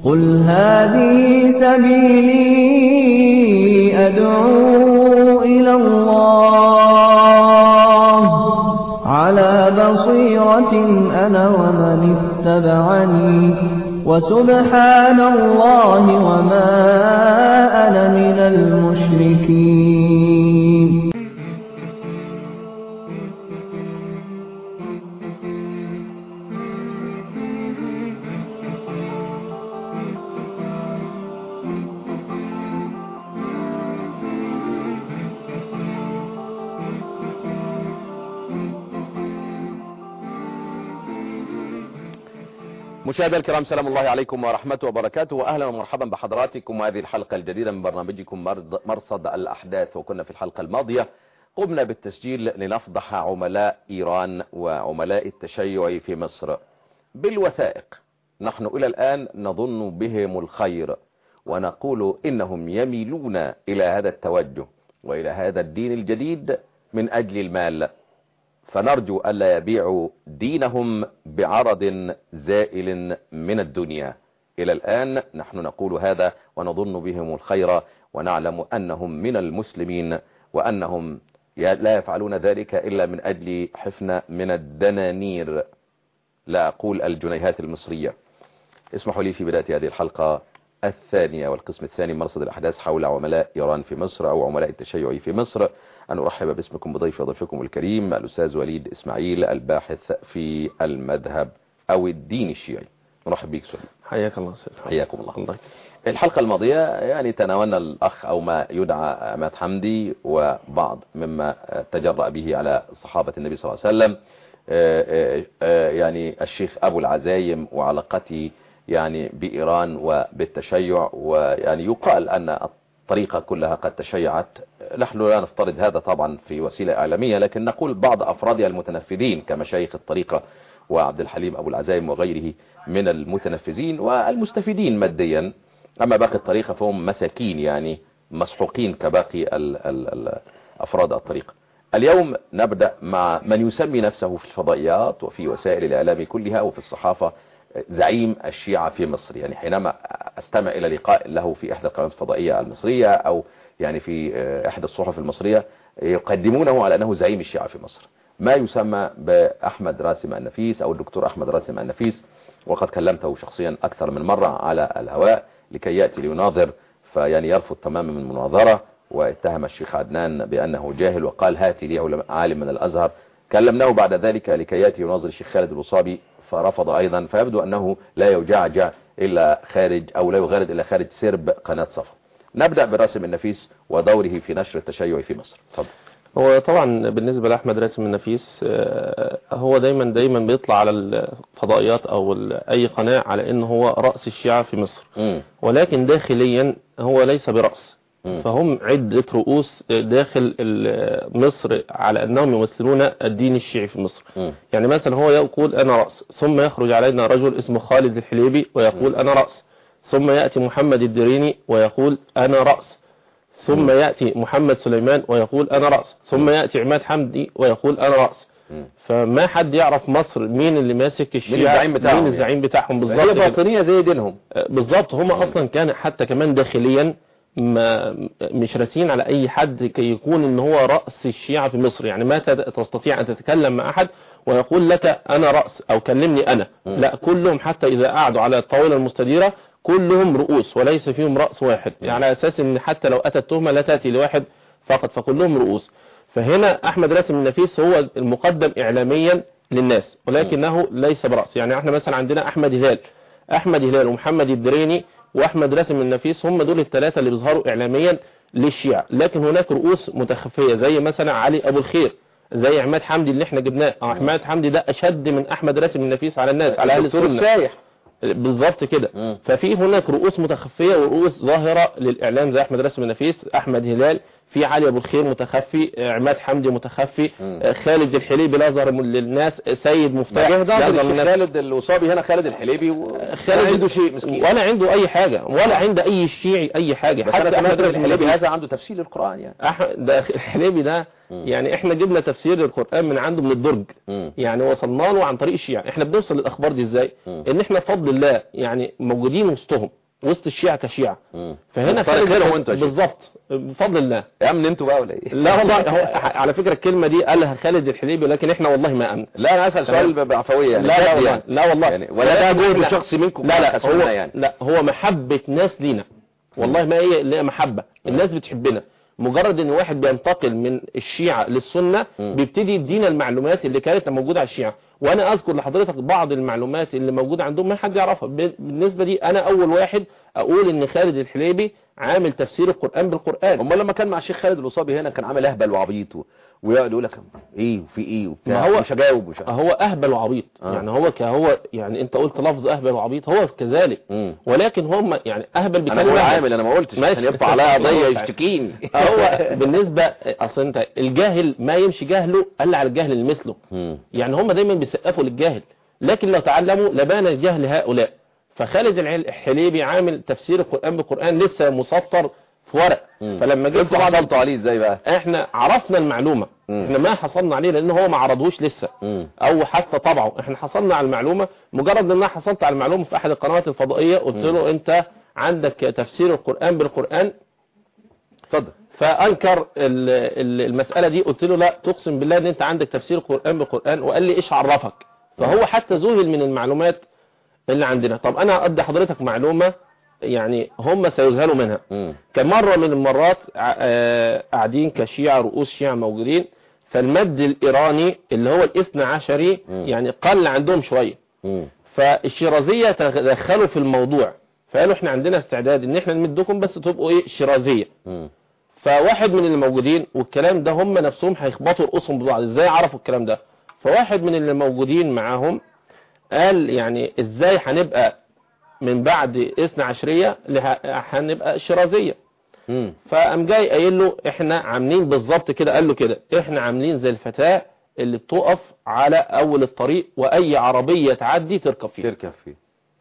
قل هذه سبيلي أدعو إلى الله على بصيرة أنا ومن اتبعني وسبحان الله وما أنا من المشركين مشاهدينا الكرام سلام الله عليكم ورحمته وبركاته واهلا ومرحبا بحضراتكم وهذه الحلقة الجديدة من برنامجكم مرصد الاحداث وكنا في الحلقة الماضية قمنا بالتسجيل لنفضح عملاء ايران وعملاء التشيع في مصر بالوثائق نحن الى الان نظن بهم الخير ونقول انهم يميلون الى هذا التوجه والى هذا الدين الجديد من اجل المال فنرجو ألا يبيعوا دينهم بعرض زائل من الدنيا إلى الآن نحن نقول هذا ونظن بهم الخير ونعلم أنهم من المسلمين وأنهم لا يفعلون ذلك إلا من أجل حفنة من الدنانير لا أقول الجنيهات المصرية اسمحوا لي في بداية هذه الحلقة الثانية والقسم الثاني مرصد الأحداث حول عملاء إيران في مصر أو عملاء التشيع في مصر أن أرحب باسمكم بضيف ضيفكم الكريم الأستاذ وليد إسماعيل الباحث في المذهب أو الدين الشيعي نرحب بك سؤال حياك الله سيد حياكم الله. الله الحلقة الماضية يعني تناولنا الأخ أو ما يدعى عماد حمدي وبعض مما تجرأ به على صحابة النبي صلى الله عليه وسلم يعني الشيخ أبو العزايم وعلاقته يعني بإيران وبالتشيع ويعني يقال أن الطريقة كلها قد تشيعت نحن لا نفترض هذا طبعا في وسيلة إعلامية لكن نقول بعض أفرادها المتنفذين كمشايخ الطريقة وعبد الحليم أبو العزايم وغيره من المتنفذين والمستفيدين ماديا أما باقي الطريقة فهم مساكين يعني مسحوقين كباقي ال ال ال أفراد الطريقة اليوم نبدأ مع من يسمي نفسه في الفضائيات وفي وسائل الإعلام كلها وفي الصحافة زعيم الشيعة في مصر يعني حينما استمع الى لقاء له في احدى القنوات الفضائية المصرية او يعني في احدى الصحف المصرية يقدمونه على انه زعيم الشيعة في مصر ما يسمى باحمد راسم النفيس او الدكتور احمد راسم النفيس وقد كلمته شخصيا اكثر من مرة على الهواء لكي يأتي ليناظر فيعني يرفض تماما من المناظرة واتهم الشيخ عدنان بانه جاهل وقال هاتي لي عالم من الازهر كلمناه بعد ذلك لكي يأتي يناظر الشيخ خالد الوصابي فرفض ايضا فيبدو انه لا يجعجع الا خارج او لا يغرد الا خارج سرب قناة صفا نبدأ براسم النفيس ودوره في نشر التشيع في مصر تفضل هو طبعا بالنسبة لأحمد راسم النفيس هو دايما دايما بيطلع على الفضائيات او اي قناة على انه هو رأس الشيعة في مصر م. ولكن داخليا هو ليس برأس م. فهم عدة رؤوس داخل مصر على أنهم يمثلون الدين الشيعي في مصر م. يعني مثلا هو يقول أنا رأس ثم يخرج علينا رجل اسمه خالد الحليبي ويقول أنا رأس ثم يأتي محمد الدريني ويقول أنا رأس ثم م. يأتي محمد سليمان ويقول أنا رأس ثم يأتي عماد حمدي ويقول أنا رأس م. فما حد يعرف مصر مين اللي ماسك الشيعة الزعيم بتاعهم مين الزعيم بتاعهم هي بالظبط كده. باطنية زي دينهم بالظبط هم اصلا كان حتى كمان داخليا ما مش راسين على اي حد كي يكون ان هو رأس الشيعة في مصر يعني ما تد- تستطيع ان تتكلم مع احد ويقول لك انا رأس او كلمني انا مم. لا كلهم حتى اذا قعدوا على الطاولة المستديرة كلهم رؤوس وليس فيهم رأس واحد يعني على اساس ان حتى لو اتت تهمة لا تأتي لواحد فقط فكلهم رؤوس فهنا احمد راسم النفيس هو المقدم اعلاميا للناس ولكنه ليس برأس يعني احنا مثلا عندنا احمد هلال احمد هلال ومحمد الدريني واحمد راسم النفيس هم دول الثلاثة اللي بيظهروا اعلاميا للشيعة لكن هناك رؤوس متخفية زي مثلا علي ابو الخير زي عماد حمدي اللي احنا جبناه اه عماد حمدي ده اشد من احمد راسم النفيس على الناس على اهل الدكتور السنة الشايح بالظبط كده مم. ففي هناك رؤوس متخفية ورؤوس ظاهرة للإعلام زي أحمد راسم النفيس أحمد هلال في علي ابو الخير متخفي آه، عماد حمدي متخفي مم. آه، خالد الحليبي لا ظهر للناس آه، سيد مفتاح ما جه لا ضابط ظهر الشيخ للناس. خالد الوصابي هنا خالد الحليبي و... خالد ما عنده شيء مسكين ولا عنده اي حاجه ولا عند اي شيعي اي حاجه بس انا حتى سمعت أحمد ان راسم الحليبي النفيس. هذا عنده تفسير للقران يعني أح... ده الحليبي ده مم. يعني احنا جبنا تفسير القرآن من عنده من الدرج مم. يعني وصلنا له عن طريق الشيعة احنا بنوصل للاخبار دي ازاي مم. ان احنا بفضل الله يعني موجودين وسطهم وسط الشيعة كشيعة مم. فهنا فرق خالد غيرهم انتوا يا شيخ. بالظبط بفضل الله يا امن انتوا بقى ولا ايه لا والله هو على فكرة الكلمة دي قالها خالد الحليبي لكن احنا والله ما امن لا انا اسال سؤال ب- بعفويه يعني لا لا بجد والله يعني. لا والله يعني ولا ده ولكن جهد إحنا- شخصي منكم لا لا كسمنا هو يعني لا هو محبة ناس لينا والله ما هي لا محبة الناس بتحبنا مجرد ان واحد بينتقل من الشيعة للسنة مم. بيبتدي يدينا المعلومات اللي كانت موجودة على الشيعة وانا اذكر لحضرتك بعض المعلومات اللي موجودة عندهم ما حد يعرفها ب- بالنسبة دي انا اول واحد اقول ان خالد الحليبي عامل تفسير القرآن بالقرآن امال لما كان مع الشيخ خالد الوصابي هنا كان عامل اهبل وعبيط و- ويقعد يقول لك ايه وفي ايه وبتاع ما هو- مش هجاوب مش ه- هو اهبل وعبيط آه. يعني هو كهو يعني انت قلت لفظ اهبل وعبيط هو كذلك مم. ولكن هم يعني اهبل انا بكلمة بقول أهبل. عامل انا ما قلتش ماشي. عشان يرفع عليا قضيه يشتكيني هو بالنسبة اصل انت الجاهل ما يمشي جهله الا على الجهل اللي مثله مم. يعني هم دايما بيسقفوا للجاهل لكن لو تعلموا لبان جهل هؤلاء فخالد العل- الحليبي عامل تفسير القرآن بالقرآن لسه مسطر في ورق مم. فلما جه انتوا حصلتوا عليه ازاي بقى احنا عرفنا المعلومة مم. احنا ما حصلنا عليه لان هو ما عرضوش لسه مم. او حتى طبعه احنا حصلنا على المعلومة مجرد ان انا حصلت على المعلومة في احد القنوات الفضائية قلت له انت عندك تفسير القرآن بالقرآن اتفضل فانكر ال- ال- المسألة دي قلت له لا تقسم بالله ان انت عندك تفسير القرآن بالقرآن وقال لي ايش عرفك فهو حتى ذهل من المعلومات اللي عندنا طب انا ادي حضرتك معلومة يعني هم سيذهلوا منها مم. كان مرة من المرات ع- آه، قاعدين كشيعة رؤوس شيعة موجودين فالمد الإيراني اللي هو الاثنى عشري مم. يعني قل عندهم شوية مم. فالشيرازية تدخلوا في الموضوع فقالوا احنا عندنا استعداد ان احنا نمدكم بس تبقوا ايه شيرازية مم. فواحد من اللي موجودين والكلام ده هم نفسهم هيخبطوا رؤوسهم ببعض ازاي عرفوا الكلام ده فواحد من اللي موجودين معاهم قال يعني ازاي هنبقى من بعد اثنى عشرية له- هنبقى شيرازية مم. فقام جاي قايل له احنا عاملين بالظبط كده قال له كده احنا عاملين زي الفتاة اللي بتقف على اول الطريق واي عربية تعدي تركب فيه تركب فيه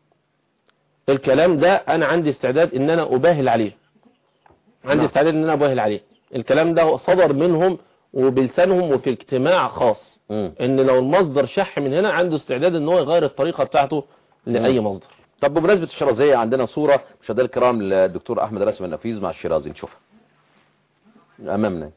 الكلام ده انا عندي استعداد ان انا اباهل عليه عندي نعم. استعداد ان انا اباهل عليه الكلام ده صدر منهم وبلسانهم وفي اجتماع خاص مم. ان لو المصدر شح من هنا عنده استعداد ان هو يغير الطريقة بتاعته لأي مصدر طب بمناسبة الشيرازية عندنا صورة مشاهدينا الكرام للدكتور أحمد راسم النفيذ مع الشيرازي نشوفها أمامنا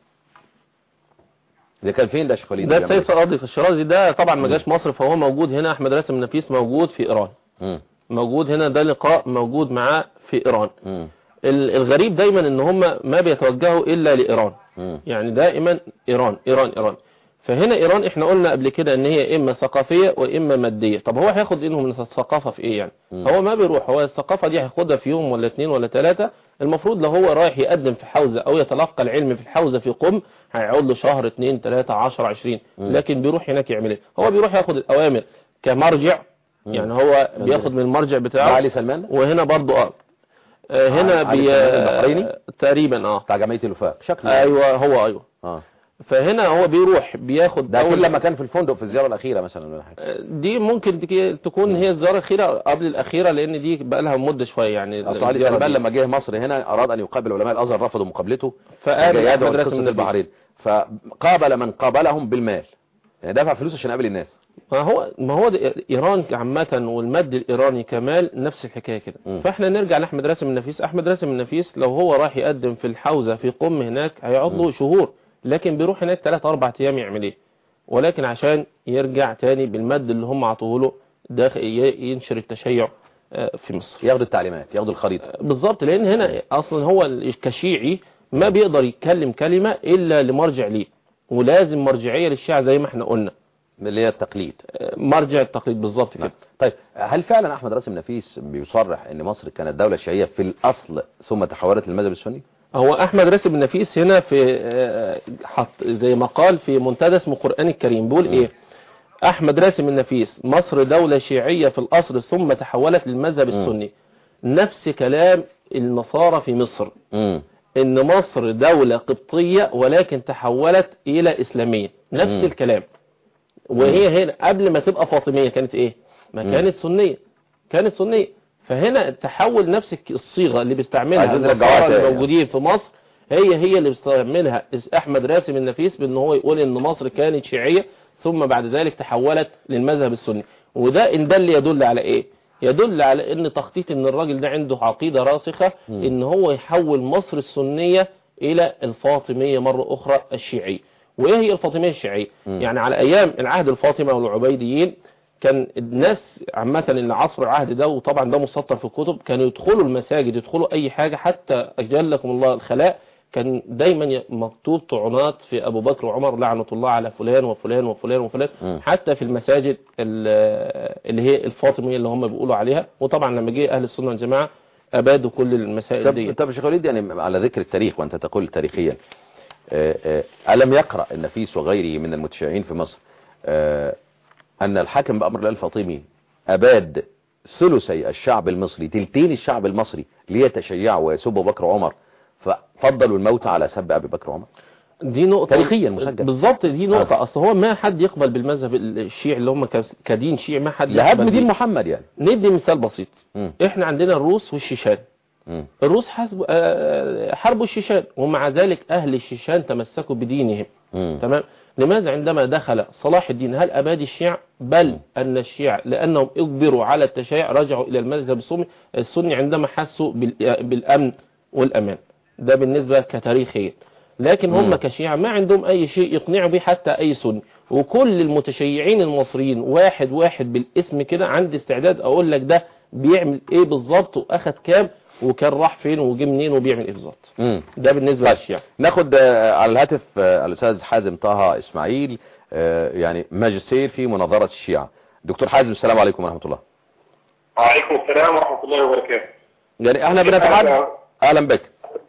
ده كان فين ده يا شيخ وليد ده الجمال؟ السيد صادق الشيرازي ده طبعا ما جاش مصر فهو موجود هنا احمد راسم النفيس موجود في ايران مم. موجود هنا ده لقاء موجود معاه في ايران مم. ال- الغريب دايما ان هم ما بيتوجهوا الا لايران مم. يعني دائما ايران ايران ايران فهنا ايران احنا قلنا قبل كده ان هي اما ثقافية واما مادية طب هو هياخد انهم من الثقافة في ايه يعني مم. هو ما بيروح هو الثقافة دي هياخدها في يوم ولا اتنين ولا تلاتة المفروض لو هو رايح يقدم في حوزة او يتلقى العلم في الحوزة في قم هيقعد له شهر اتنين تلاتة عشر عشرين مم. لكن بيروح هناك يعمل ايه هو بيروح ياخد الاوامر كمرجع مم. يعني هو بياخد من المرجع ده بتاعه علي سلمان ده؟ وهنا برضو اه آه، هنا علي بي سلمان البحريني؟ تقريبا اه بتاع جمعية الوفاء شكله ايوه هو ايوه اه فهنا هو بيروح بياخد ده أول- كل لما كان في الفندق في الزيارة الأخيرة مثلا ولا حاجة دي ممكن تكي- تكون هي الزيارة الأخيرة قبل الأخيرة لأن دي بقى لها مدة شوية يعني أصل علي الزيارة سلمان دي. لما جه مصر هنا أراد أن يقابل علماء الأزهر رفضوا مقابلته فقال جياد أحمد راسم قصة النفيس. البحرين فقابل من قابلهم بالمال يعني دفع فلوس عشان يقابل الناس ما هو ما هو ده ايران عامه والمد الايراني كمال نفس الحكايه كده مم. فاحنا نرجع لاحمد راسم النفيس احمد راسم النفيس لو هو راح يقدم في الحوزه في قم هناك هيقعد له شهور لكن بيروح هناك 3 4 ايام يعمل ايه ولكن عشان يرجع تاني بالمد اللي هم عطوه له داخل ي- ينشر التشيع آه، في مصر ياخدوا التعليمات ياخدوا الخريطة بالظبط لان هنا اصلا هو ال- كشيعي ما بيقدر يتكلم كلمه الا لمرجع ليه ولازم مرجعيه للشيعة زي ما احنا قلنا اللي هي التقليد آه، مرجع التقليد بالظبط كده نعم. طيب هل فعلا احمد راسم نفيس بيصرح ان مصر كانت دولة شيعية في الاصل ثم تحولت للمذهب السني هو احمد راسم النفيس هنا في آه، حط زي ما قال في منتدى اسمه القرآن الكريم بيقول مم. ايه احمد راسم النفيس مصر دولة شيعية في الاصل ثم تحولت للمذهب مم. السني نفس كلام النصارى في مصر امم ان مصر دولة قبطية ولكن تحولت الى اسلامية نفس مم. الكلام وهي هنا قبل ما تبقى فاطمية كانت ايه ما مم. كانت سنية كانت سنية فهنا التحول نفس الك- الصيغة اللي بيستعملها عايزين نرجعوها النصارى تاني. الموجودين في مصر هي هي اللي بيستعملها احمد راسم النفيس بان هو يقول ان مصر كانت شيعية ثم بعد ذلك تحولت للمذهب السني وده ان ده اللي يدل على ايه يدل على ان تخطيط ان الراجل ده عنده عقيدة راسخة مم. ان هو يحول مصر السنية الى الفاطمية مرة اخرى الشيعية وايه هي الفاطمية الشيعية مم. يعني على ايام العهد الفاطمة والعبيديين كان الناس عامة اللي عصر العهد ده وطبعا ده مسطر في الكتب كانوا يدخلوا المساجد يدخلوا اي حاجة حتى اجلكم الله الخلاء كان دايما ي- مكتوب طعنات في ابو بكر وعمر لعنة الله على فلان وفلان وفلان وفلان مم. حتى في المساجد ال- اللي هي الفاطمية اللي هم بيقولوا عليها وطبعا لما جه اهل السنة والجماعة ابادوا كل المسائل طب دي طب يا شيخ وليد يعني على ذكر التاريخ وانت تقول تاريخيا آه، آه، ألم يقرأ النفيس وغيره من المتشيعين في مصر آه، أن الحاكم بأمر الله الفاطمي أباد ثلثي الشعب المصري تلتين الشعب المصري ليتشيعوا ويسبوا بكر وعمر ففضلوا الموت على سب أبي بكر وعمر دي نقطة تاريخيا مسجل. بالظبط دي نقطة آه. اصل هو ما حد يقبل بالمذهب الشيعي اللي هم كس- كدين شيعي ما حد لهدم يقبل دين بيه. محمد يعني ندي مثال بسيط مم. احنا عندنا الروس والشيشان مم. الروس حسب آه، حاربوا الشيشان ومع ذلك اهل الشيشان تمسكوا بدينهم مم. تمام لماذا عندما دخل صلاح الدين هل أباد الشيع بل أن الشيع لأنهم اجبروا على التشيع رجعوا إلى المذهب السني السني عندما حسوا بال- بالأمن والأمان ده بالنسبة كتاريخيا لكن هم مم. كشيعة ما عندهم أي شيء يقنعوا به حتى أي سني وكل المتشيعين المصريين واحد واحد بالاسم كده عندي استعداد أقول لك ده بيعمل إيه بالظبط وأخد كام وكان راح فين وجه منين وبيعمل إيه بالظبط مم. ده بالنسبة طيب. للشيعة ناخد آه، على الهاتف آه، الأستاذ حازم طه إسماعيل آه، يعني ماجستير في مناظرة الشيعة دكتور حازم السلام عليكم ورحمة الله وعليكم السلام ورحمة الله وبركاته يعني احنا بنتحدث اهلا بك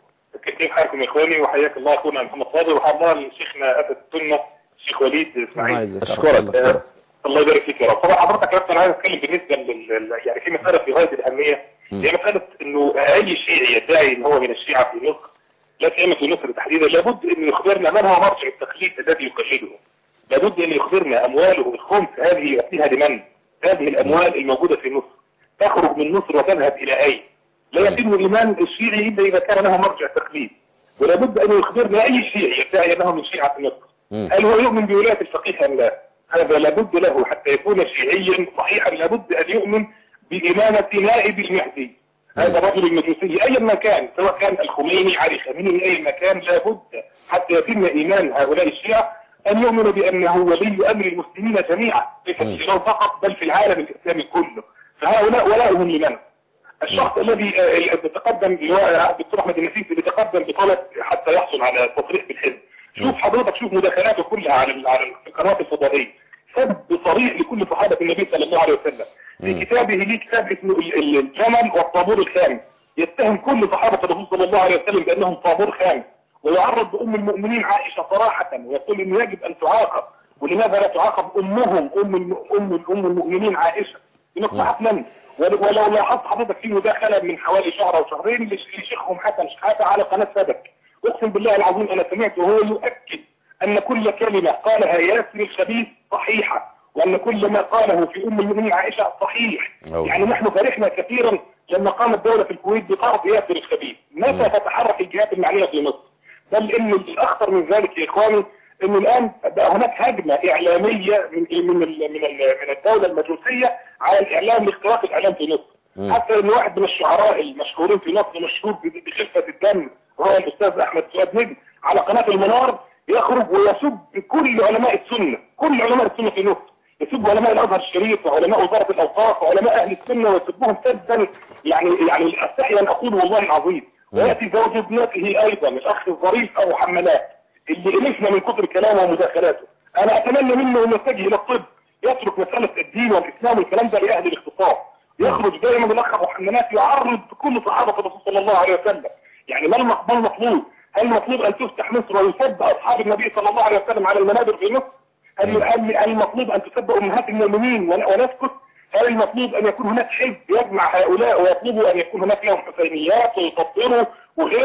كيف حالكم يا اخواني وحياك الله اخونا محمد صادق وحيا الله لشيخنا اسد السنه الشيخ وليد اسماعيل اشكرك آه، الله يبارك فيك يا رب طبعا حضرتك عرفت انا عايز اتكلم بالنسبه لل لل- يعني في مساله في غايه الاهميه مم. هي مساله انه اي شيعي يدعي ان هو من الشيعه في مصر لا سيما في مصر تحديدا لابد ان يخبرنا من هو مرجع التقليد الذي يقلده لابد ان يخبرنا امواله الخمس هذه ياتيها لمن هذه الاموال الموجوده في مصر تخرج من مصر وتذهب الى اين لا يتم الايمان الشيعي الا اذا كان له مرجع تقليد ولابد ان يخبرنا اي شيعي يدعي انه من شيعه مصر مم. هل هو يؤمن بولاية الفقيه أم لا هذا لابد له حتى يكون شيعيا صحيحا لابد أن يؤمن بإمامة نائب المهدي هذا الرجل المجوسي أيا ما كان سواء كان الخميني علي خميني أي ما كان لابد حتى يتم إيمان هؤلاء الشيعة أن يؤمنوا بأنه ولي أمر المسلمين جميعا ليس في الإيران فقط بل في العالم الإسلامي كله فهؤلاء ولائهم لمن؟ الشخص الذي آه، تقدم اللي هو الدكتور احمد النسيس اللي تقدم بطلب حتى يحصل على تصريح بالحزب شوف حضرتك شوف مداخلاته كلها على ال- على القنوات الفضائيه سب صريح لكل صحابه النبي صلى الله عليه وسلم مم. في كتابه ليه كتاب اسمه ال- ال- الجمل والطابور الخامس يتهم كل صحابه الرسول صلى الله عليه وسلم بانهم طابور خامس ويعرض بام المؤمنين عائشه صراحه ويقول انه يجب ان تعاقب ولماذا لا تعاقب امهم ام الم- ام ام المؤمنين عائشه بمصلحه من؟ ول- ولو لاحظت حضرتك في مداخله من حوالي شهر او شهرين لش- لشيخهم حسن شحاته على قناه سبك اقسم بالله العظيم انا سمعت وهو يؤكد ان كل كلمه قالها ياسر الخبيث صحيحه وان كل ما قاله في ام المؤمنين عائشه صحيح أوه. يعني نحن فرحنا كثيرا لما قامت الدوله في الكويت بطرد ياسر الخبيث متى تتحرك الجهات المعنيه في مصر بل ان الاخطر من ذلك يا اخواني انه الان بقى هناك هجمه اعلاميه من من ال- من ال- من الدوله المجوسيه على الاعلام لاختراق الاعلام في مصر مم. حتى ان واحد من الشعراء المشهورين في مصر مشهور ب- بخفه الدم وهو الاستاذ احمد سؤاد نجم على قناه المنار يخرج ويسب كل علماء السنه كل علماء السنه في مصر يسب علماء الازهر الشريف وعلماء وزاره الاوقاف وعلماء اهل السنه ويسبهم سبا يعني يعني استحي ان اقول والله العظيم وياتي زوج ابنته ايضا الاخ الظريف ابو حمالات اللي الفنا من كثر كلامه ومداخلاته انا اتمنى منه انه يتجه الى الطب يترك مساله الدين والاسلام والكلام ده لاهل الاختصاص يخرج دائما الاخ ابو حمالات يعرض كل صحابه الرسول صلى الله عليه وسلم يعني ما المقبول مطلوب هل المطلوب ان تفتح مصر ويسب اصحاب النبي صلى الله عليه وسلم على المنابر في مصر هل هل هل المطلوب ان تسب امهات المؤمنين ون- ونسكت هل المطلوب ان يكون هناك حزب يجمع هؤلاء ويطلبوا ان يكون هناك لهم حسينيات ويفطروا وغيره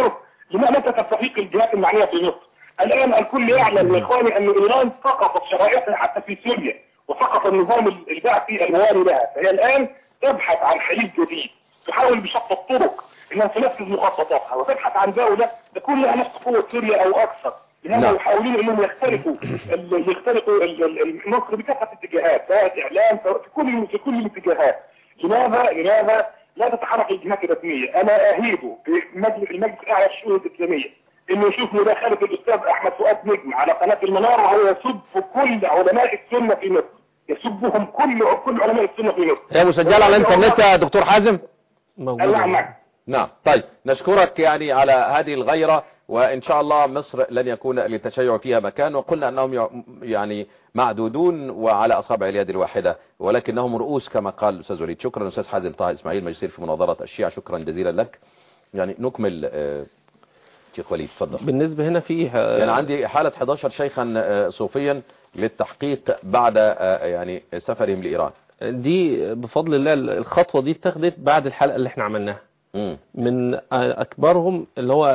لما متى تستفيق الجهات المعنيه في مصر الان الكل يعلم يا اخواني ان ايران سقطت شرائعها حتى في سوريا وسقط النظام البعثي الموالي لها فهي الان تبحث عن حليف جديد تحاول بشتى الطرق انها تنفذ مخططاتها وتبحث عن دولة تكون لها نفس قوة سوريا او اكثر لهذا نعم. يحاولون انهم يخترقوا ال- يخترقوا ال- ال- مصر بكافة الاتجاهات سواء اعلام سواء في كل في كل الاتجاهات لماذا لماذا لا تتحرك الجهات الرسمية انا اهيبه بمجلس المجلس الاعلى للشؤون الاسلامية انه يشوف مداخلة الاستاذ احمد فؤاد نجم على قناة المنار وهو يسب كل علماء السنة في مصر يسبهم كل كل علماء السنة في مصر هي مسجلة على الانترنت يا دكتور حازم موجودة. نعم نعم نعم طيب نشكرك يعني على هذه الغيرة وإن شاء الله مصر لن يكون للتشيع فيها مكان وقلنا أنهم يع- يعني معدودون وعلى أصابع اليد الواحدة ولكنهم رؤوس كما قال الأستاذ وليد شكرا أستاذ حازم طه إسماعيل ماجستير في مناظرة الشيعة شكرا جزيلا لك يعني نكمل آه، شيخ وليد تفضل بالنسبة هنا في يعني عندي حالة 11 شيخا آه، صوفيا للتحقيق بعد آه، يعني سفرهم لإيران دي بفضل الله الخطوة دي اتخذت بعد الحلقة اللي احنا عملناها مم. من أكبرهم اللي هو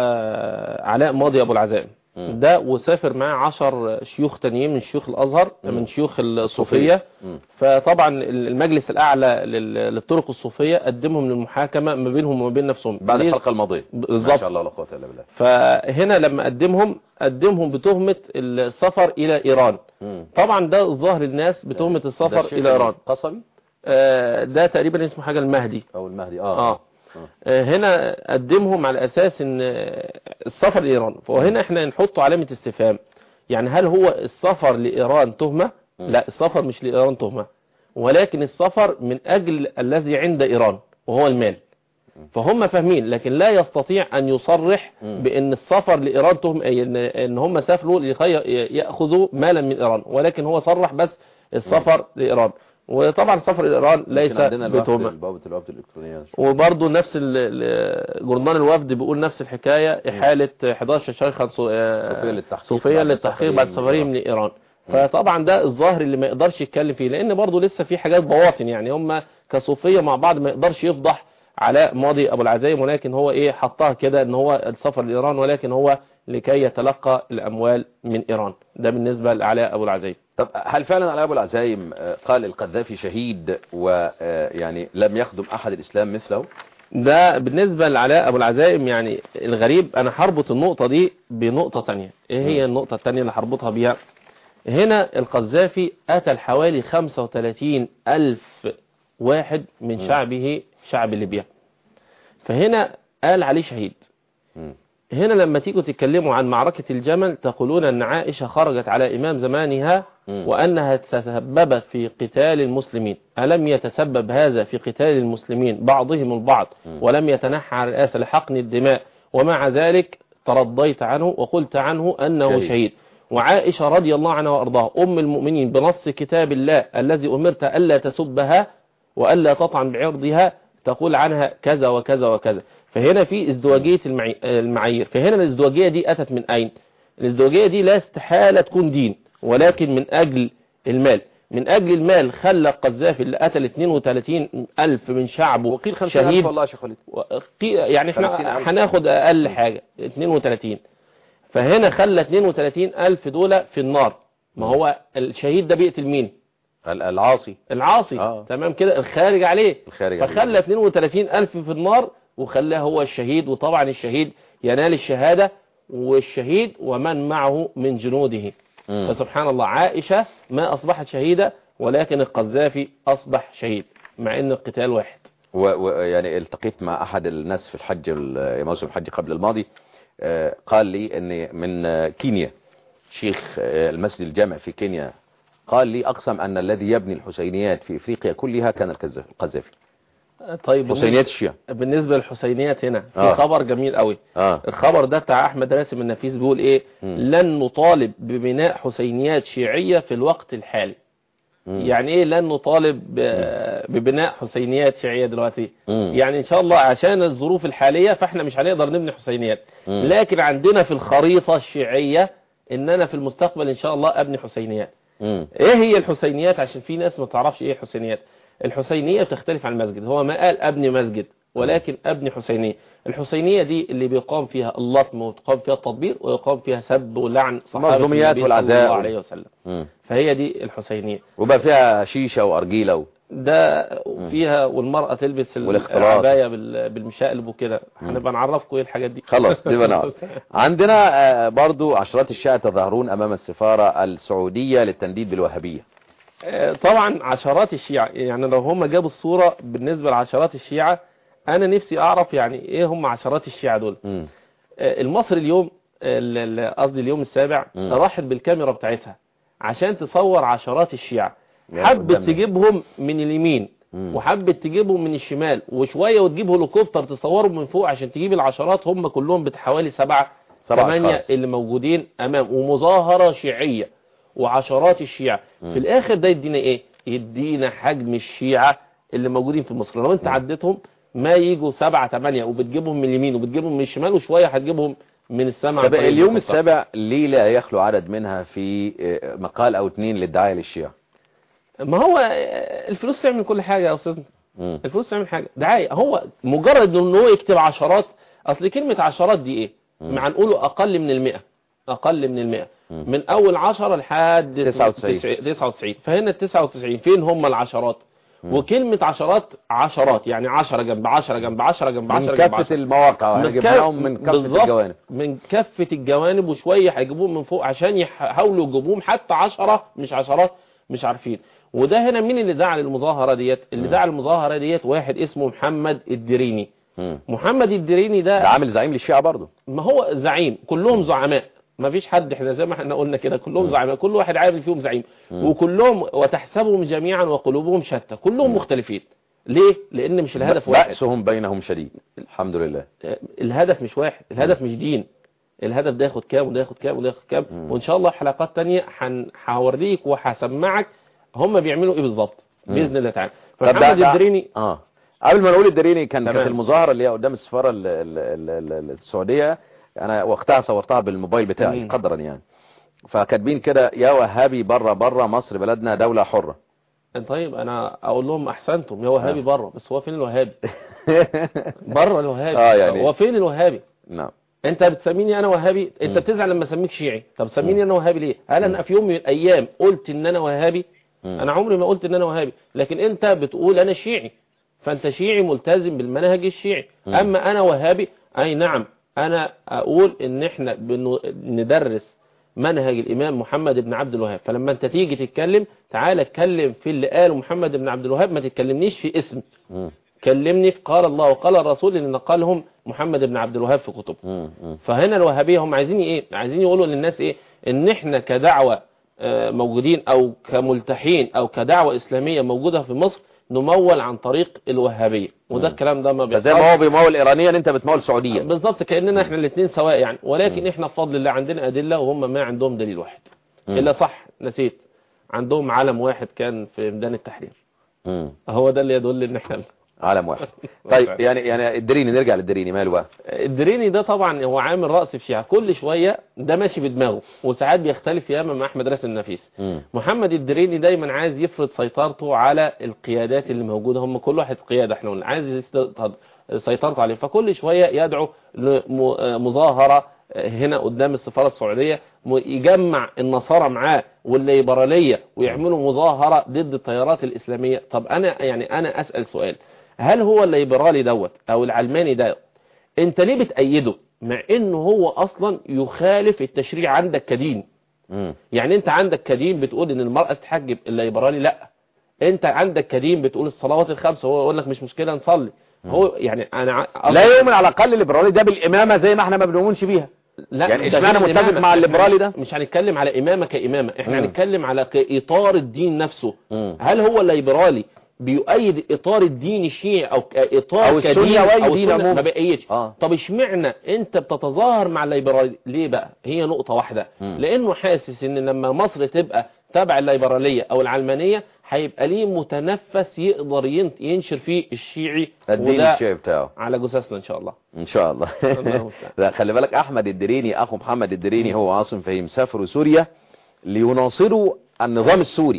علاء ماضي أبو العزائم مم. ده وسافر معاه عشر شيوخ تانيين من شيوخ الأزهر مم. من شيوخ الصوفية مم. فطبعا المجلس الأعلى لل- للطرق الصوفية قدمهم للمحاكمة ما بينهم وما بين نفسهم بعد ليه؟ الحلقة الماضية ما بالظبط شاء الله لا قوة إلا بالله فهنا لما قدمهم قدمهم بتهمة السفر إلى إيران مم. طبعا ده ظاهر الناس بتهمة ده السفر الشيخ إلى إيران قصبي آه، ده تقريبا اسمه حاجة المهدي او المهدي اه, اه آه، هنا قدمهم على اساس ان آه، السفر لايران فهنا احنا نحط علامة استفهام يعني هل هو السفر لايران تهمة مم. لا السفر مش لايران تهمة ولكن السفر من اجل الذي عند ايران وهو المال فهم فاهمين لكن لا يستطيع ان يصرح مم. بان السفر لايران تهم أي ان ان هم سافروا لكي ياخذوا مالا من ايران ولكن هو صرح بس السفر لايران وطبعا السفر لايران ليس ليس عندنا الوفد بتهمة بوابة الوفد الإلكترونية وبرضه نفس ال- ال- جورنال الوفد بيقول نفس الحكاية إحالة 11 شيخا صو- آه، صوفية للتحقيق صوفية بعد للتحقيق بعد سفرهم سفرهم لإيران فطبعا ده الظاهر اللي ما يقدرش يتكلم فيه لأن برضه لسه في حاجات بواطن يعني هم كصوفية مع بعض ما يقدرش يفضح علاء ماضي أبو العزايم ولكن هو إيه حطها كده إن هو السفر لإيران ولكن هو لكي يتلقى الأموال من إيران ده بالنسبة لعلاء أبو العزايم طب هل فعلا علي أبو العزايم آه، قال القذافي شهيد ويعني لم يخدم أحد الإسلام مثله ده بالنسبة لعلاء أبو العزائم يعني الغريب أنا هربط النقطة دي بنقطة تانية إيه هي النقطة التانية اللي هربطها بيها هنا القذافي قتل حوالي 35 ألف واحد من شعبه شعب ليبيا فهنا قال عليه شهيد مم. هنا لما تيجوا تتكلموا عن معركة الجمل تقولون أن عائشة خرجت على إمام زمانها مم. وأنها تسببت في قتال المسلمين ألم يتسبب هذا في قتال المسلمين بعضهم البعض ولم يتنحى على الرئاسة لحقن الدماء ومع ذلك ترضيت عنه وقلت عنه أنه شهيد. شهيد, شهيد. وعائشة رضي الله عنها وأرضاها أم المؤمنين بنص كتاب الله الذي أمرت ألا تسبها وألا تطعن بعرضها تقول عنها كذا وكذا وكذا فهنا في ازدواجية المعي- المعايير فهنا الازدواجية دي أتت من أين الازدواجية دي لا استحالة تكون دين ولكن من أجل المال من أجل المال خلى القذافي اللي قتل 32 ألف من شعبه وقيل 50 ألف شهيد والله يا شيخ وليد وقي- يعني 50 احنا ألف. هناخد أقل حاجة 32 فهنا خلى 32 ألف دول في النار ما هو الشهيد ده بيقتل مين ال- العاصي العاصي آه. تمام كده الخارج عليه الخارج عليه. فخلى 32 ألف في النار وخلاه هو الشهيد وطبعا الشهيد ينال الشهادة والشهيد ومن معه من جنوده مم. فسبحان الله عائشة ما أصبحت شهيدة ولكن القذافي أصبح شهيد مع أن القتال واحد ويعني التقيت مع أحد الناس في الحج ال- موسم الحج قبل الماضي آه، قال لي أن من آه، كينيا شيخ آه، المسجد الجامع في كينيا قال لي أقسم أن الذي يبني الحسينيات في إفريقيا كلها كان القذافي القذافي طيب حسينيات الشيعة بالنسبة للحسينيات هنا في آه. خبر جميل قوي آه. الخبر ده بتاع احمد راسم النفيس بيقول ايه مم. لن نطالب ببناء حسينيات شيعية في الوقت الحالي مم. يعني ايه لن نطالب ب- ببناء حسينيات شيعية دلوقتي مم. يعني ان شاء الله عشان الظروف الحالية فاحنا مش هنقدر نبني حسينيات مم. لكن عندنا في الخريطة الشيعية ان انا في المستقبل ان شاء الله ابني حسينيات مم. ايه هي الحسينيات عشان في ناس ما تعرفش ايه الحسينيات الحسينية بتختلف عن المسجد هو ما قال ابني مسجد ولكن ابني حسينية الحسينية دي اللي بيقام فيها اللطم ويقام فيها التطبيق ويقام فيها سب ولعن صحابة مظلوميات النبي صلى والعزاء. الله عليه وسلم مم. فهي دي الحسينية وبقى فيها شيشة وأرجيلة و... ده فيها والمرأة تلبس ال- والاختلاط. العباية بال- بالمشقلب وكده هنبقى نعرفكم ايه الحاجات دي خلاص دي بنعرف عندنا آه، برضو عشرات الشيعة تظاهرون أمام السفارة السعودية للتنديد بالوهابية آه، طبعا عشرات الشيعة يعني لو هم جابوا الصورة بالنسبة لعشرات الشيعة انا نفسي اعرف يعني ايه هم عشرات الشيعة دول مم. آه، المصري اليوم ال- ال- قصدي اليوم السابع مم. راحت بالكاميرا بتاعتها عشان تصور عشرات الشيعة يا حبت قدامنا. تجيبهم من اليمين مم. وحبت تجيبهم من الشمال وشوية وتجيب هليكوبتر تصورهم من فوق عشان تجيب العشرات هم كلهم بحوالي سبعة سبعة ثمانية أشخاص. اللي موجودين امام ومظاهرة شيعية وعشرات الشيعة في الاخر ده يدينا ايه يدينا حجم الشيعة اللي موجودين في مصر لو انت عديتهم ما يجوا سبعة ثمانية وبتجيبهم من اليمين وبتجيبهم من الشمال وشوية هتجيبهم من السماء طب اليوم السابع ليه لا يخلو عدد منها في آه، مقال أو اتنين للدعاية للشيعة ما هو الفلوس تعمل كل حاجة يا استاذ مم. الفلوس تعمل حاجة دعاية هو مجرد ان هو يكتب عشرات اصل كلمة عشرات دي ايه مع نقوله اقل من المئة اقل من المئة من اول عشرة لحد 99. 99 فهنا ال 99 فين هم العشرات وكلمة عشرات عشرات يعني عشرة جنب عشرة جنب عشرة جنب عشرة من جنب كافة عشرة المواقع واحنا من جبناهم من كافة بالظبط، الجوانب من كافة الجوانب وشوية هيجيبوهم من فوق عشان يحاولوا يجيبوهم حتى عشرة مش عشرات مش عارفين وده هنا مين اللي دعا للمظاهرة ديت اللي دعا للمظاهرة ديت واحد اسمه محمد الدريني مم. محمد الدريني ده ده عامل زعيم للشيعة برضو ما هو زعيم كلهم زعماء ما فيش حد احنا زي ما احنا قلنا كده كلهم زعماء كل واحد عامل فيهم زعيم وكلهم وتحسبهم جميعا وقلوبهم شتى كلهم مختلفين ليه لان مش الهدف واحد بأسهم بينهم شديد الحمد لله الهدف مش واحد الهدف مش دين الهدف ده ياخد كام وده ياخد كام وده ياخد كام وان شاء الله في حلقات تانية هن- هوريك وهسمعك هم بيعملوا ايه بالظبط باذن الله تعالى طب ده- فمحمد ده- الدريني اه قبل ما نقول الدريني كان تمام. كانت المظاهرة اللي هي قدام السفارة ال- ال- ال- ال- السعودية انا وقتها صورتها بالموبايل بتاعي مم. قدرا يعني فكاتبين كده يا وهابي بره بره مصر بلدنا دولة حرة طيب انا اقول لهم احسنتم يا وهابي بره بس هو فين الوهابي بره الوهابي آه يعني. هو فين الوهابي نعم انت بتسميني انا وهابي انت بتزعل لما اسميك شيعي طب سميني انا وهابي ليه هل انا في يوم من الايام قلت ان انا وهابي مم. انا عمري ما قلت ان انا وهابي لكن انت بتقول انا شيعي فانت شيعي ملتزم بالمنهج الشيعي اما انا وهابي اي نعم انا اقول ان احنا بن- ندرس منهج الامام محمد بن عبد الوهاب فلما انت تيجي تتكلم تعال اتكلم في اللي قاله محمد بن عبد الوهاب ما تتكلمنيش في اسم مم. كلمني في قال الله وقال الرسول اللي نقلهم محمد بن عبد الوهاب في كتبه مم. مم. فهنا الوهابية هم عايزين ايه عايزين يقولوا للناس ايه ان احنا كدعوة آه، موجودين او كملتحين او كدعوة اسلامية موجودة في مصر نمول عن طريق الوهابية وده الكلام ده ما فزي ما هو بيمول ايرانيا انت بتمول سعوديا بالظبط كأننا احنا الاثنين سواء يعني ولكن احنا بفضل الله عندنا أدلة وهم ما عندهم دليل واحد مم. إلا صح نسيت عندهم علم واحد كان في ميدان التحرير مم. هو ده اللي يدل ان احنا عالم واحد طيب يعني يعني الدريني نرجع للدريني ماله بقى الدريني ده طبعا هو عامل رأس في شيعة كل شوية ده ماشي بدماغه وساعات بيختلف ياما مع أحمد راسم النفيس مم. محمد الدريني دايما عايز يفرض سيطرته على القيادات اللي موجودة هم كل واحد قيادة احنا قلنا عايز يستطرد سيطرته عليه فكل شوية يدعو لمظاهرة هنا قدام السفارة السعودية م- يجمع النصارى معاه والليبرالية ويعملوا مظاهرة ضد التيارات الإسلامية طب أنا يعني أنا أسأل سؤال هل هو الليبرالي دوت أو العلماني دوت أنت ليه بتأيده مع إنه هو أصلا يخالف التشريع عندك كدين مم. يعني انت عندك كدين بتقول ان المرأة تتحجب الليبرالي لا انت عندك كدين بتقول الصلوات الخمسة هو يقول لك مش مشكلة نصلي هو يعني انا ع- لا يؤمن على الاقل الليبرالي ده بالامامه زي ما احنا ما بنؤمنش بيها لا يعني ده اشمعنى غير متفق الإمامة. مع الليبرالي ده؟ مش هنتكلم على إمامة كإمامة احنا مم. هنتكلم على إطار الدين نفسه مم. هل هو الليبرالي بيؤيد إطار الدين الشيعي أو ك- إطار أو السنة كدين وأي أو دين السنة عموما. ما بيأيدش آه. طب اشمعنى أنت بتتظاهر مع الليبرالي ليه بقى هي نقطة واحدة مم. لأنه حاسس إن لما مصر تبقى تبع الليبرالية أو العلمانية هيبقى ليه متنفس يقدر ين- ينشر فيه الشيعي الدين وده الشيعي بتاعه على جثثنا إن شاء الله ان شاء الله الله المستعان. لا خلي بالك احمد الدريني اخو محمد الدريني هو عاصم فهيم سافروا سوريا ليناصروا النظام السوري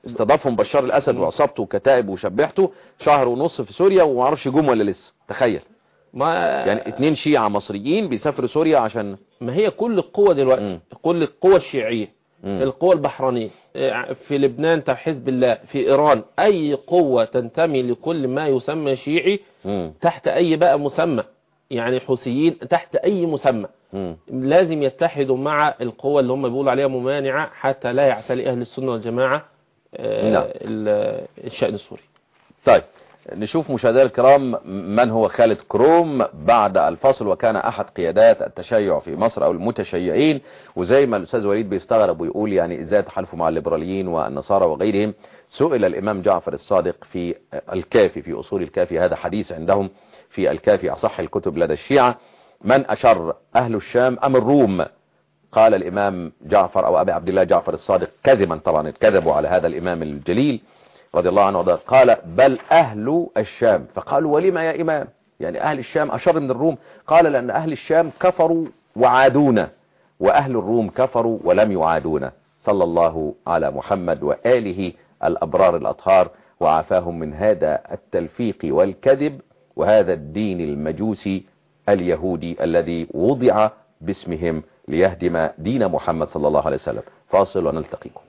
استضافهم بشار الاسد وعصابته وكتائب وشبحته شهر ونص في سوريا وما اعرفش جم ولا لسه تخيل ما يعني اتنين شيعة مصريين بيسافروا سوريا عشان ما هي كل القوة دلوقتي مم. كل القوة الشيعية مم. القوة البحرينية آه، في لبنان تحت حزب الله في إيران أي قوة تنتمي لكل ما يسمى شيعي مم. تحت أي بقى مسمى يعني حوثيين تحت أي مسمى مم. لازم يتحدوا مع القوة اللي هم بيقولوا عليها ممانعة حتى لا يعتلي أهل السنة والجماعة آه، نعم. ال- الشأن السوري طيب نشوف مشاهدينا الكرام من هو خالد كروم بعد الفصل وكان احد قيادات التشيع في مصر او المتشيعين وزي ما الاستاذ وليد بيستغرب ويقول يعني ازاي تحالفوا مع الليبراليين والنصارى وغيرهم سئل الامام جعفر الصادق في الكافي في اصول الكافي هذا حديث عندهم في الكافي اصح الكتب لدى الشيعة من اشر اهل الشام ام الروم قال الامام جعفر او ابي عبد الله جعفر الصادق كذبا طبعا كذبوا على هذا الامام الجليل رضي الله عنه وارضاه قال بل أهل الشام فقالوا ولما يا إمام يعني أهل الشام أشر من الروم قال لأن أهل الشام كفروا وعادونا وأهل الروم كفروا ولم يعادونا صلى الله على محمد وآله الأبرار الأطهار وعافاهم من هذا التلفيق والكذب وهذا الدين المجوسي اليهودي الذي وضع باسمهم ليهدم دين محمد صلى الله عليه وسلم فاصل ونلتقيكم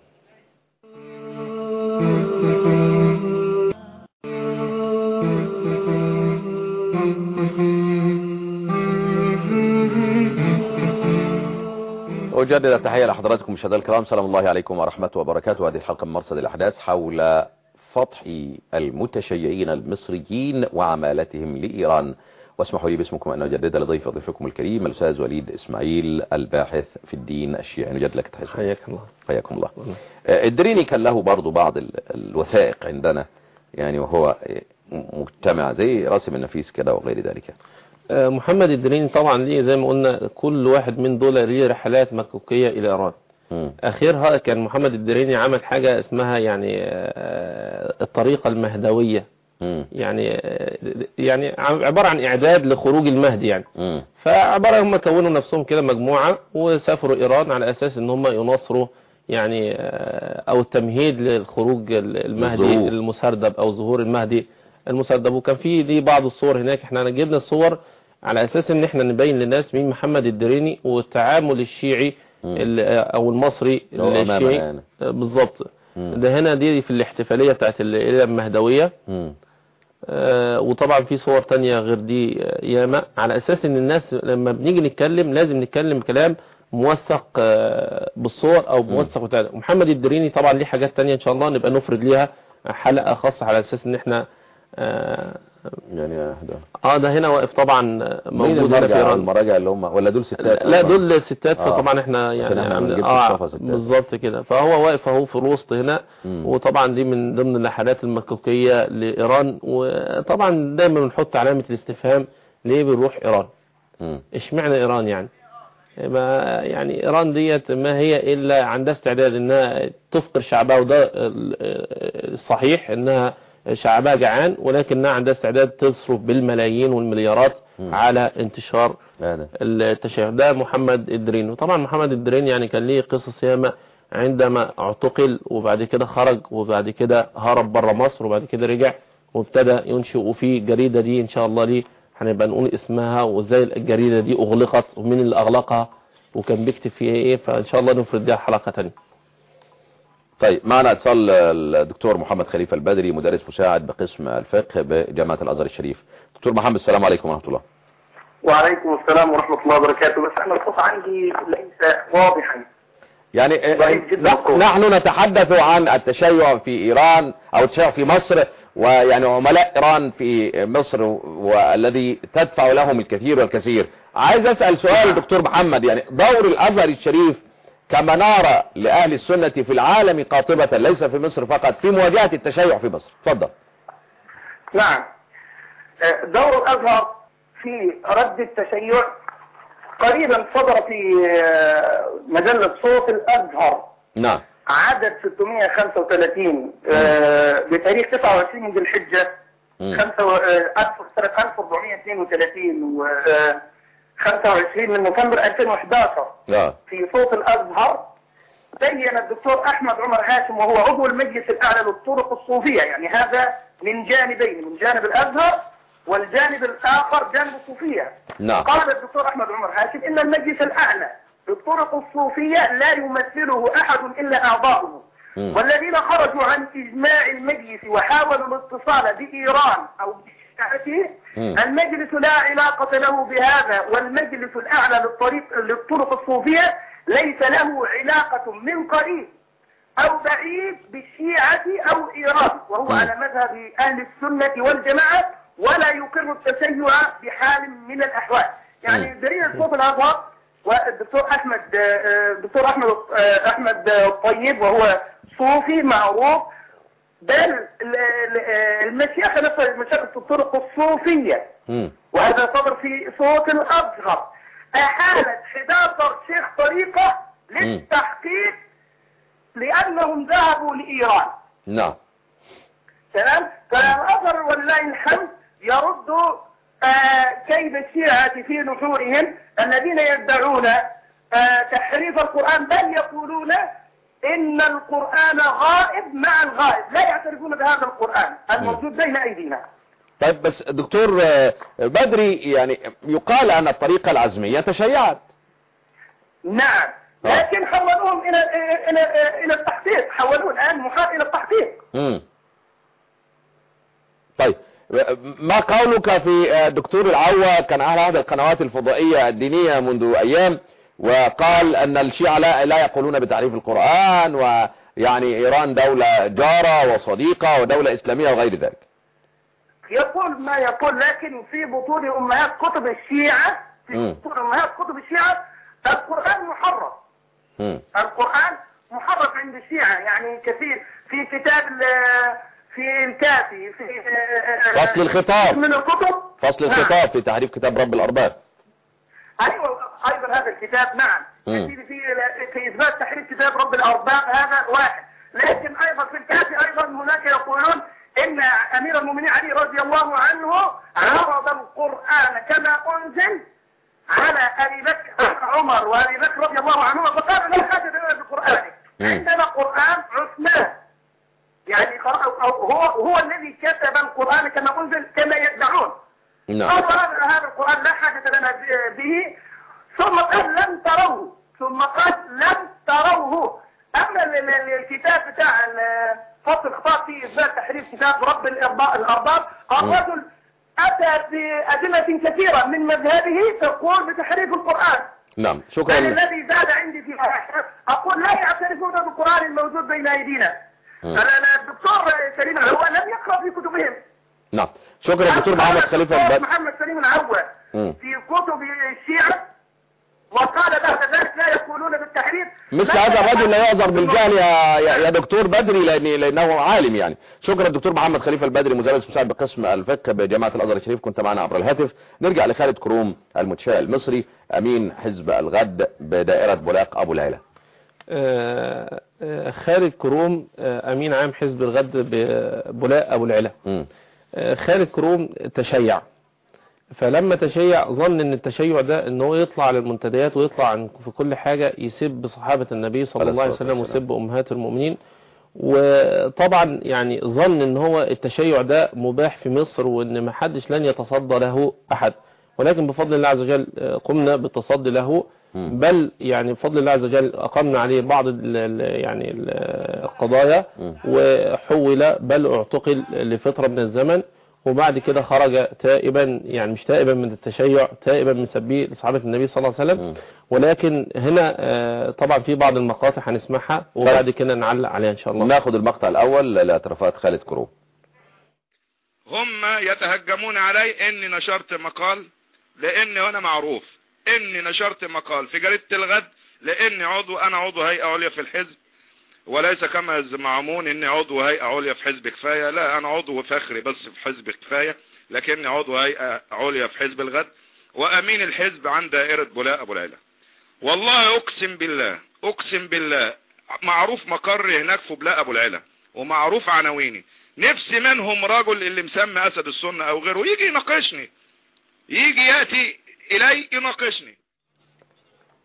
أجدد التحية لحضراتكم مشاهدينا الكرام سلام الله عليكم ورحمة وبركاته هذه الحلقة من مرصد الأحداث حول فضح المتشيعين المصريين وعمالتهم لإيران واسمحوا لي باسمكم أن أجدد لضيف ضيفكم الكريم الأستاذ وليد إسماعيل الباحث في الدين الشيعي نجد لك تحية حياك الله حياكم الله آه، الدريني كان له برضو بعض ال- الوثائق عندنا يعني وهو آه، مجتمع زي راسم النفيس كده وغير ذلك آه، محمد الدريني طبعا ليه زي ما قلنا كل واحد من دول ليه رحلات مكوكية إلى إيران مم. اخرها كان محمد الدريني عمل حاجة اسمها يعني آه، الطريقة المهدوية مم. يعني آه، يعني عبارة عن اعداد لخروج المهدي يعني مم. فعبارة هم كونوا نفسهم كده مجموعة وسافروا ايران على اساس ان هم يناصروا يعني آه، او التمهيد للخروج المهدي الظهور. المسردب او ظهور المهدي المسردب وكان في ليه بعض الصور هناك احنا جبنا الصور على اساس ان احنا نبين للناس مين محمد الدريني والتعامل الشيعي مم. ال- او المصري هو أمامنا الشيعي يعني. آه، بالظبط مم. ده هنا دي في الاحتفالية بتاعت الليلة المهدوية مم. آه، وطبعا في صور تانية غير دي آه، ياما على اساس ان الناس لما بنيجي نتكلم لازم نتكلم كلام موثق آه، بالصور او موثق بتاع محمد الدريني طبعا ليه حاجات تانية ان شاء الله نبقى نفرد ليها حلقة خاصة على اساس ان احنا اه يعني ده آه، ده هنا واقف طبعا مين موجود هنا في المرجع ايران المراجع اللي هم ولا دول ستات لا أصلاً؟ دول ستات آه. فطبعا احنا عشان يعني احنا ما عاملين- نجيبش اه الصفة ستات. بالظبط كده فهو واقف اهو في الوسط هنا مم. وطبعا دي من ضمن اللحنات المكوكية لإيران وطبعا دايما بنحط علامة الاستفهام ليه بنروح إيران مم. اشمعنى إيران يعني ما يعني إيران ديت ما هي إلا عندها استعداد إنها تفقر شعبها وده ال- الصحيح إنها شعبها جعان ولكنها عندها استعداد تصرف بالملايين والمليارات مم. على انتشار هذا التشيع ده محمد الدرين وطبعا محمد الدرين يعني كان ليه قصص ياما عندما اعتقل وبعد كده خرج وبعد كده هرب بره مصر وبعد كده رجع وابتدى ينشئ وفي جريدة دي ان شاء الله ليه هنبقى نقول اسمها وازاي الجريدة دي اغلقت ومين اللي اغلقها وكان بيكتب فيها ايه فان شاء الله نفرد لها حلقة تانية طيب معنا اتصال الدكتور محمد خليفة البدري مدرس مساعد بقسم الفقه بجامعة الازهر الشريف دكتور محمد السلام عليكم ورحمة الله وعليكم السلام ورحمة الله وبركاته بس أنا الصوت عندي ليس واضحا يعني ضعيف جدا نح- الصوت. نحن نتحدث عن التشيع في ايران او التشيع في مصر ويعني عملاء ايران في مصر والذي تدفع لهم الكثير والكثير عايز اسال سؤال دكتور محمد يعني دور الازهر الشريف كمنارة لاهل السنة في العالم قاطبة ليس في مصر فقط في مواجهة التشيع في مصر اتفضل نعم آه، دور الأزهر في رد التشيع قريبا صدر في آه، مجلة صوت الأزهر نعم عدد 635 آه، بتاريخ 29 من ذي الحجة مم. خمسة و- آه، ألف- سنة 1432 و آه، 25 من نوفمبر 2011 اه في صوت الأزهر بين الدكتور أحمد عمر هاشم وهو عضو المجلس الأعلى للطرق الصوفية يعني هذا من جانبين من جانب الأزهر والجانب الآخر جانب الصوفية نعم قال الدكتور أحمد عمر هاشم إن المجلس الأعلى للطرق الصوفية لا يمثله أحد إلا أعضاؤه مم. والذين خرجوا عن إجماع المجلس وحاولوا الاتصال بإيران أو بشيعته مم. المجلس لا علاقة له بهذا والمجلس الأعلى للطريق للطرق الصوفية ليس له علاقة من قريب أو بعيد بالشيعة أو إيران وهو مم. على مذهب أهل السنة والجماعة ولا يقر التشيع بحال من الأحوال يعني مم. دليل الصوت الأزهر والدكتور أحمد آه، الدكتور أحمد آه، أحمد الطيب وهو صوفي معروف بل ال- ال- المشيخة نفسها مشيخة الطرق الصوفية مم. وهذا صدر في صوت الأصغر أحالت 11 شيخ طريقة للتحقيق لأنهم ذهبوا لإيران نعم تمام فالأثر ولله الحمد يرد آه، كيد الشيعة في نحورهم الذين يدعون آه، تحريف القرآن بل يقولون إن القرآن غائب مع الغائب لا يعترفون بهذا القرآن الموجود بين أيدينا طيب بس دكتور آه، بدري يعني يقال أن الطريقة العزمية تشيعت نعم آه. لكن حولوهم إلى إلى إلى التحقيق حولوه الآن محال إلى التحقيق مم. طيب ما قولك في آه، دكتور العوة كان أهل هذه القنوات الفضائية الدينية منذ أيام وقال أن الشيعة لا, لا يقولون بتعريف القرآن ويعني إيران دولة جارة وصديقة ودولة إسلامية وغير ذلك يقول ما يقول لكن في بطون أمهات كتب الشيعة في مم. بطون أمهات كتب الشيعة القرآن محرف مم. القرآن محرف عند الشيعة يعني كثير في كتاب ال- في الكافي في فصل الخطاب. من الكتب فصل نعم. الخطاب في تعريف كتاب رب الأرباب ايوه ايضا هذا الكتاب نعم مم. في في في اثبات تحريف كتاب رب الارباب هذا واحد لكن ايضا في الكافي ايضا هناك يقولون ان امير المؤمنين علي رضي الله عنه عرض القران كما انزل على ابي بكر عمر وابي بكر رضي الله عنهما فقال لا حاجه لنا بالقران مم. عندنا قران عثمان يعني قرأ- أو هو هو الذي كتب القران كما انزل كما يدعون نعم قالوا هذا هذا القرآن لا حاجة لنا به ثم قال لم تروه ثم قال لم تروه أما ال- ال- الكتاب بتاع ال- فصل الخطاب في إثبات تحريف كتاب رب الأرباب الأرباب الرجل أتى بأدلة كثيرة من مذهبه تقول بتحريف القرآن نعم بل شكرا الذي زاد عندي في أقول لا يعترفون بالقرآن الموجود بين أيدينا مم. أنا أنا الدكتور سليم هو لم يقرأ في كتبهم نعم شكرا دكتور محمد خليفة الدكتور البدر محمد سليم العوة مم. في كتب الشيعة وقال بعد ذلك لا يقولون بالتحريف مثل هذا الرجل لا يعذر بالجهل يا, يا يا دكتور بدري لأن لأنه عالم يعني شكرا دكتور محمد خليفة البدري مدرس مساعد بقسم الفقه بجامعة الأزهر الشريف كنت معنا عبر الهاتف نرجع لخالد كروم المتشاء المصري أمين حزب الغد بدائرة بولاق أبو العلا آه، آه، خالد كروم آه، أمين عام حزب الغد ببولاق أبو العلا مم. آه، خالد كروم تشيع فلما تشيع ظن ان التشيع ده ان هو يطلع على المنتديات ويطلع عن في كل حاجة يسب صحابة النبي صلى عليه الله عليه الصلاة وسلم والسلام. ويسب امهات المؤمنين وطبعا يعني ظن ان هو التشيع ده مباح في مصر وان ما حدش لن يتصدى له احد ولكن بفضل الله عز وجل آه، قمنا بالتصدي له مم. بل يعني بفضل الله عز وجل أقمنا عليه بعض ال ال يعني ال القضايا مم. وحول بل اعتقل لفترة من الزمن وبعد كده خرج تائبا يعني مش تائبا من التشيع تائبا من سبيه لصحابة النبي صلى الله عليه مم. وسلم ولكن هنا آه، طبعا في بعض المقاطع هنسمعها وبعد كده نعلق عليها إن شاء الله ناخد المقطع الأول لاعترافات خالد كروم هم يتهجمون علي اني نشرت مقال لاني انا معروف اني نشرت مقال في جريدة الغد لاني عضو انا عضو هيئة عليا في الحزب وليس كما يزعمون اني عضو هيئة عليا في حزب كفاية لا انا عضو فخري بس في حزب كفاية لكني عضو هيئة عليا في حزب الغد وامين الحزب عن دائرة بولاء ابو العلا والله اقسم بالله اقسم بالله معروف مقري هناك في بلاء ابو العلا ومعروف عناويني نفسي منهم رجل اللي مسمى اسد السنة او غيره يجي يناقشني يجي يأتي الي يناقشني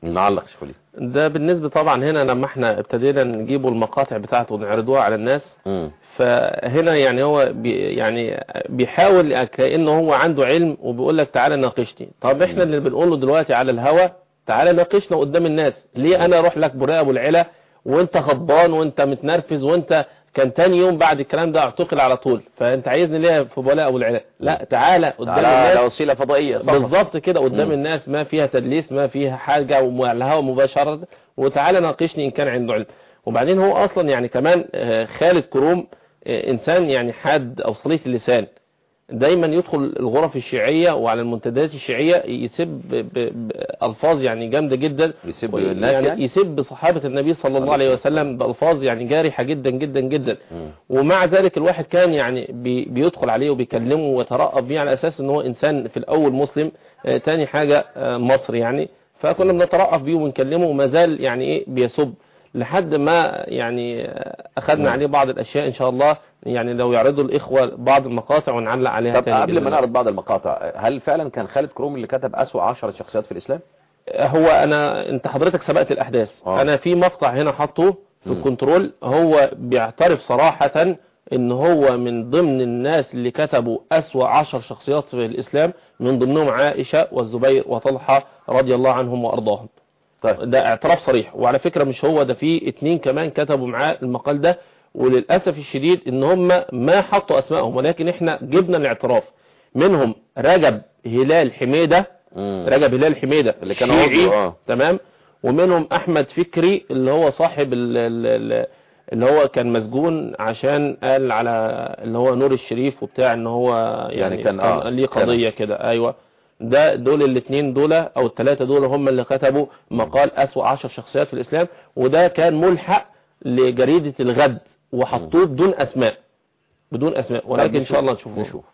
نعلق شيخ وليد ده بالنسبة طبعا هنا لما احنا ابتدينا نجيبوا المقاطع بتاعته ونعرضوها على الناس مم. فهنا يعني هو بي يعني بيحاول كأنه هو عنده علم وبيقول لك تعالى ناقشني طب احنا اللي بنقوله دلوقتي على الهوا تعالى ناقشنا قدام الناس ليه انا اروح لك براء ابو العلا وانت غضبان وانت متنرفز وانت كان تاني يوم بعد الكلام ده اعتقل على طول فانت عايزني ليه في براء ابو العلا لا تعالى قدام على الناس وسيلة فضائية صح بالظبط كده قدام مم. الناس ما فيها تدليس ما فيها حاجة وعلى الهوا مباشرة وتعالى ناقشني إن كان عنده علم وبعدين هو أصلا يعني كمان آه، خالد كروم آه، إنسان يعني حاد أو صليت اللسان دايما يدخل الغرف الشيعية وعلى المنتديات الشيعية يسب ب- ب- بألفاظ يعني جامدة جدا يسب الناس يعني يسب صحابة النبي صلى الله عليه وسلم بألفاظ يعني جارحة جدا جدا جدا مم. ومع ذلك الواحد كان يعني بي بيدخل عليه وبيكلمه ويترقب بيه على اساس ان هو انسان في الاول مسلم آه تاني حاجة آه مصري يعني فكنا بنترقب بيه ونكلمه وما زال يعني ايه بيسب لحد ما يعني آه اخذنا نعم. عليه بعض الاشياء ان شاء الله يعني لو يعرضوا الاخوة بعض المقاطع ونعلق عليها طب تاني قبل بإذن ما الله. نعرض بعض المقاطع هل فعلا كان خالد كروم اللي كتب أسوأ عشرة شخصيات في الإسلام؟ هو انا انت حضرتك سبقت الاحداث آه. انا في مقطع هنا حاطه في مم. الكنترول هو بيعترف صراحة ان هو من ضمن الناس اللي كتبوا اسوأ عشر شخصيات في الاسلام من ضمنهم عائشة والزبير وطلحة رضي الله عنهم وارضاهم طيب ده اعتراف صريح وعلى فكرة مش هو ده في اتنين كمان كتبوا معاه المقال ده وللأسف الشديد ان هم ما حطوا اسمائهم ولكن احنا جبنا الاعتراف منهم رجب هلال حميدة مم. رجب هلال حميدة اللي كان شيعي، عضو، آه. تمام ومنهم احمد فكري اللي هو صاحب ال- ال- ال- اللي هو كان مسجون عشان قال على اللي هو نور الشريف وبتاع ان هو يعني, يعني كان- آه، ليه قضية كده ايوه ده دول الاثنين دول او الثلاثة دول هم اللي كتبوا مقال اسوأ عشر شخصيات في الاسلام وده كان ملحق لجريدة الغد وحطوه بدون اسماء بدون اسماء ولكن ان شاء الله نشوفه نشوف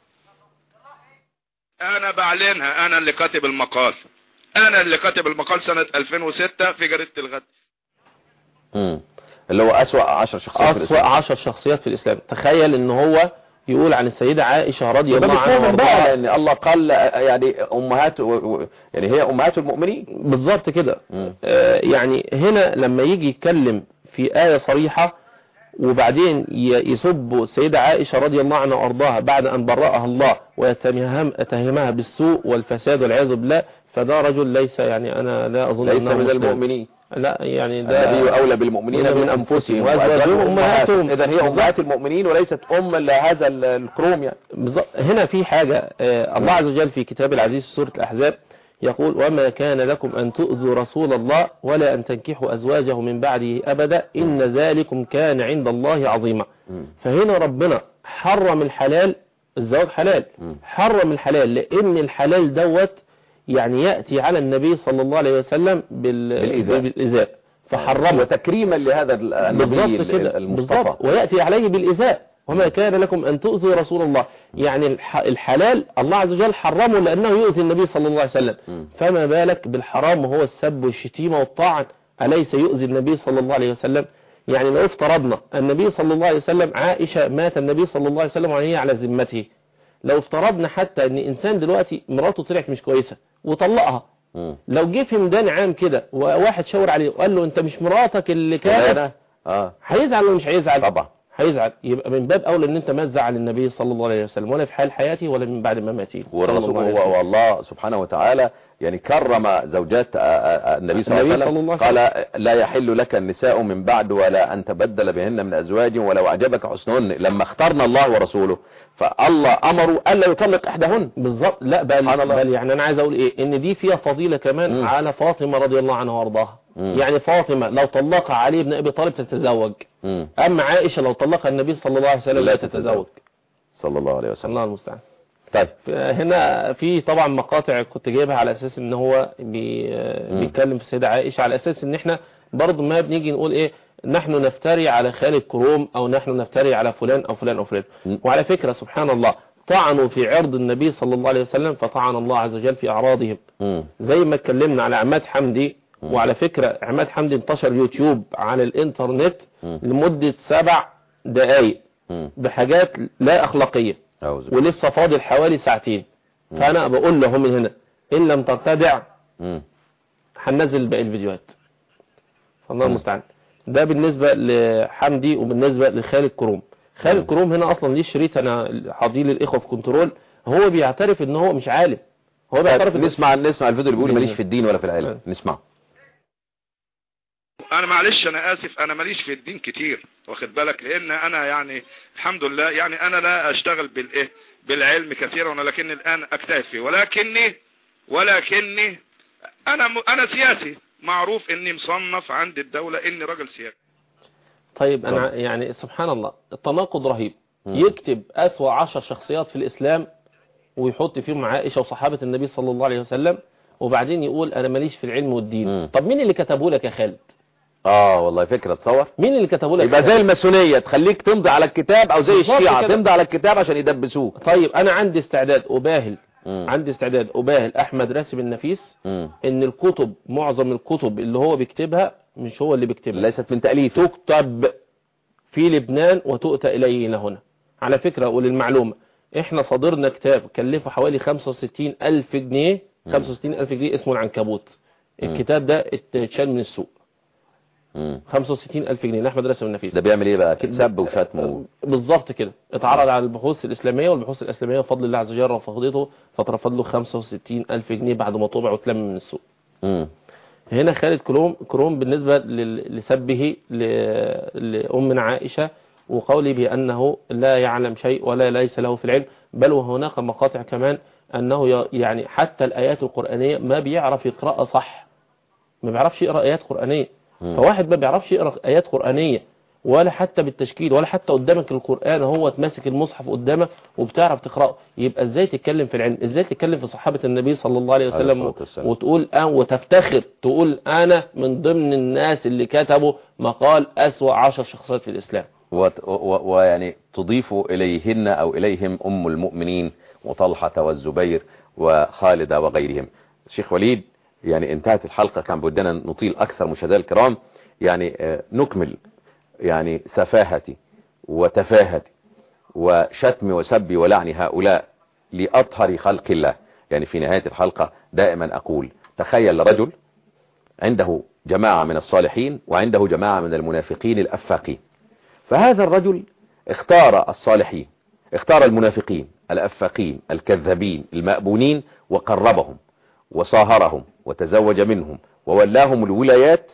انا بعلنها انا اللي كاتب المقال انا اللي كاتب المقال سنة 2006 في جريدة الغد مم. اللي هو أسوأ عشر شخصيات في أسوأ الإسلام عشر شخصيات في الإسلام تخيل ان هو يقول عن السيدة عائشة رضي وده الله مش عنها مؤمن بقى وارضاها لأن الله قال يعني أمهات و... و... يعني هي أمهات المؤمنين بالظبط كده مم. آه، يعني هنا لما يجي يتكلم في آية صريحة وبعدين ي- يسب السيدة عائشة رضي الله عنها وارضاها بعد أن برأها الله ويتهمها يتهمها بالسوء والفساد والعياذ بالله فده رجل ليس يعني أنا لا أظن ليس أنه من مسلم. المؤمنين لا يعني ده النبي أولى بالمؤمنين من من أنفسهم أنفسهم وأزواجهم أمهاتهم. إذا هي بالظبط. أمهات المؤمنين وليست أم لهذا ال- الكروم يعني بالظبط هنا في حاجة آه، الله عز وجل في كتاب العزيز في سورة الأحزاب يقول وما كان لكم أن تؤذوا رسول الله ولا أن تنكحوا أزواجه من بعده أبدا إن ذلكم كان عند الله عظيما مم. فهنا ربنا حرم الحلال الزواج حلال مم. حرم الحلال لأن الحلال دوت يعني يأتي على النبي صلى الله عليه وسلم بال... بالإيذاء. بالإيذاء فحرمه وتكريما لهذا النبي بالظبط كده المصطفى بالظبط ويأتي عليه بالإيذاء وما كان لكم أن تؤذوا رسول الله يعني الح- الحلال الله عز وجل حرمه لأنه يؤذي النبي صلى الله عليه وسلم مم. فما بالك بالحرام وهو السب والشتيمة والطعن أليس يؤذي النبي صلى الله عليه وسلم يعني لو افترضنا النبي صلى الله عليه وسلم عائشة مات النبي صلى الله عليه وسلم وهي على ذمته لو افترضنا حتى ان انسان دلوقتي مراته طلعت مش كويسة وطلقها مم. لو جه في ميدان عام كده وواحد شاور عليه وقال له انت مش مراتك اللي كانت فلانة. اه هيزعل ولا مش هيزعل طبعا هيزعل يبقى من باب اولى ان انت ما تزعل النبي صلى الله عليه وسلم ولا في حال حياته ولا من بعد ما ماته صلى والرسول الله عليه وسلم. هو والله سبحانه وتعالى يعني كرم زوجات آه، آه، النبي صلى الله عليه النبي صلى وسلم الله عليه قال لا يحل لك النساء من بعد ولا أن تبدل بهن من أزواج ولو أعجبك حسنهن لما اخترنا الله ورسوله فالله أمروا ألا يطلق إحداهن بالظبط لا بل, سبحان الله. بل يعني انا عايز اقول ايه ان دي فيها فضيلة كمان مم. على فاطمة رضي الله عنها وارضاها مم. يعني فاطمة لو طلقها علي بن ابي طالب تتزوج مم. اما عائشة لو طلقها النبي صلى الله عليه وسلم لا لا تتزوج. تتزوج صلى الله عليه وسلم الله المستعان طيب هنا في طبعا مقاطع كنت جايبها على اساس ان هو بي مم. بيتكلم في السيدة عائشة على اساس ان احنا برضو ما بنيجي نقول ايه نحن نفتري على خالد كروم او نحن نفتري على فلان او فلان او فلان مم. وعلى فكرة سبحان الله طعنوا في عرض النبي صلى الله عليه وسلم فطعن الله عز وجل في اعراضهم مم. زي ما اتكلمنا على عماد حمدي مم. وعلى فكرة عماد حمدي انتشر يوتيوب على الانترنت مم. لمدة سبع دقايق مم. بحاجات لا اخلاقية أعوذ بالله. ولسه فاضل حوالي ساعتين مم. فانا بقول له من هنا ان لم ترتدع مم. هننزل باقي الفيديوهات الله مم. المستعان ده بالنسبة لحمدي وبالنسبة لخالد كروم خالد مم. كروم هنا اصلا ليه شريط انا حاضيه للاخوه في كنترول هو بيعترف ان هو مش عالم هو بيعترف طيب إن- نسمع نسمع الفيديو اللي بيقول بإذن ماليش في الدين ولا في العلم آه. نسمعه انا معلش انا اسف انا ماليش في الدين كتير واخد بالك لان انا يعني الحمد لله يعني انا لا اشتغل بالايه بالعلم كثيرا ولكني الان اجتهد فيه ولكني ولكني انا م- انا سياسي معروف اني مصنف عند الدولة اني راجل سياسي طيب انا يعني سبحان الله التناقض رهيب مم. يكتب اسوأ عشر شخصيات في الاسلام ويحط فيهم عائشة وصحابة النبي صلى الله عليه وسلم وبعدين يقول انا ماليش في العلم والدين مم. طب مين اللي كتبه لك يا خالد اه والله فكرة تصور مين اللي كتبه لك يبقى يا زي خالد؟ الماسونية تخليك تمضي على الكتاب او زي بالظبط الشيعة كده. تمضي على الكتاب عشان يدبسوك طيب انا عندي استعداد اباهل مم. عندي استعداد اباهل احمد راسب النفيس مم. ان الكتب معظم الكتب اللي هو بيكتبها مش هو اللي بيكتبها ليست من تأليفه تكتب في لبنان وتؤتى إلينا هنا على فكرة وللمعلومة احنا صدرنا كتاب كلفه حوالي 65 ألف جنيه مم. 65 ألف جنيه اسمه العنكبوت مم. الكتاب ده اتشال من السوق مم. 65 ألف جنيه لأحمد راسم النفيس ده بيعمل ايه بقى اكيد سب وشتم و... بالظبط كده اتعرض على البحوث الإسلامية والبحوث الإسلامية بفضل الله عز وجل رفضته فترفض له 65 ألف جنيه بعد ما طبع واتلم من السوق مم. هنا خالد كروم كروم بالنسبة لل- لسبه ل- لأمنا عائشة وقوله بأنه لا يعلم شيء ولا ليس له في العلم بل وهناك مقاطع كمان أنه ي- يعني حتى الآيات القرآنية ما بيعرف يقرأها صح ما بيعرفش يقرأ آيات قرآنية مم. فواحد ما بيعرفش يقرأ آيات قرآنية ولا حتى بالتشكيل ولا حتى قدامك القرآن هو تماسك المصحف قدامك وبتعرف تقرأه يبقى ازاي تتكلم في العلم ازاي تتكلم في صحابة النبي صلى الله عليه عليه وسلم الصلاة والسلام. وتقول أن وتفتخر تقول أنا من ضمن الناس اللي كتبوا مقال أسوأ عشر شخصيات في الإسلام وت- و- و- ويعني تضيف إليهن أو إليهم أم المؤمنين وطلحة والزبير وخالد وغيرهم شيخ وليد يعني انتهت الحلقة كان بدنا نطيل أكثر مشاهدينا الكرام يعني آه، نكمل يعني سفاهتي وتفاهتي وشتم وسب ولعن هؤلاء لأطهر خلق الله يعني في نهاية الحلقة دائما أقول تخيل رجل عنده جماعة من الصالحين وعنده جماعة من المنافقين الأفاقين فهذا الرجل اختار الصالحين اختار المنافقين الأفاقين الكذابين المأبونين وقربهم وصاهرهم وتزوج منهم وولاهم الولايات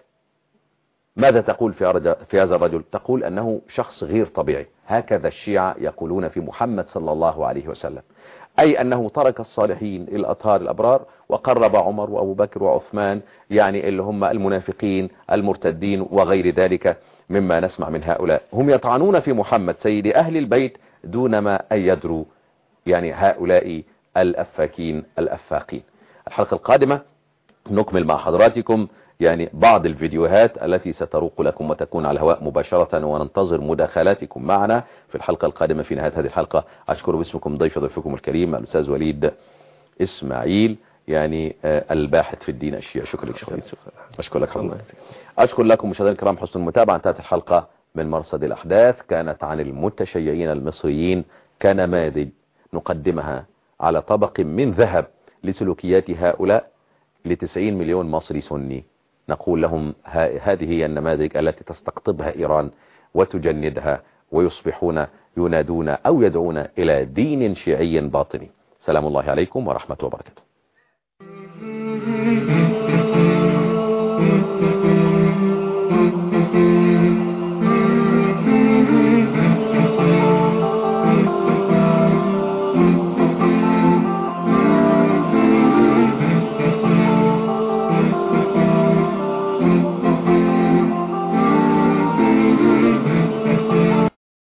ماذا تقول في أرج- في هذا الرجل تقول أنه شخص غير طبيعي هكذا الشيعة يقولون في محمد صلى الله عليه وسلم أي أنه ترك الصالحين الأطهار الأبرار وقرب عمر وأبو بكر وعثمان يعني اللي هم المنافقين المرتدين وغير ذلك مما نسمع من هؤلاء هم يطعنون في محمد سيد أهل البيت دون ما أن يدروا يعني هؤلاء الأفاكين الأفاقين الحلقة القادمة نكمل مع حضراتكم يعني بعض الفيديوهات التي ستروق لكم وتكون على الهواء مباشرة وننتظر مداخلاتكم معنا في الحلقة القادمة في نهاية هذه الحلقة أشكر باسمكم ضيف ضيفكم الكريم الأستاذ وليد إسماعيل يعني آه، الباحث في الدين الشيعي شكرا لك شكرا أشكر لك حضرتك أشكر لكم مشاهدينا الكرام حسن المتابعة انتهت الحلقة من مرصد الأحداث كانت عن المتشيعين المصريين كنماذج نقدمها على طبق من ذهب لسلوكيات هؤلاء لتسعين مليون مصري سني نقول لهم ها- هذه هي النماذج التي تستقطبها إيران وتجندها ويصبحون ينادون أو يدعون إلى دين شيعي باطني سلام الله عليكم ورحمة وبركاته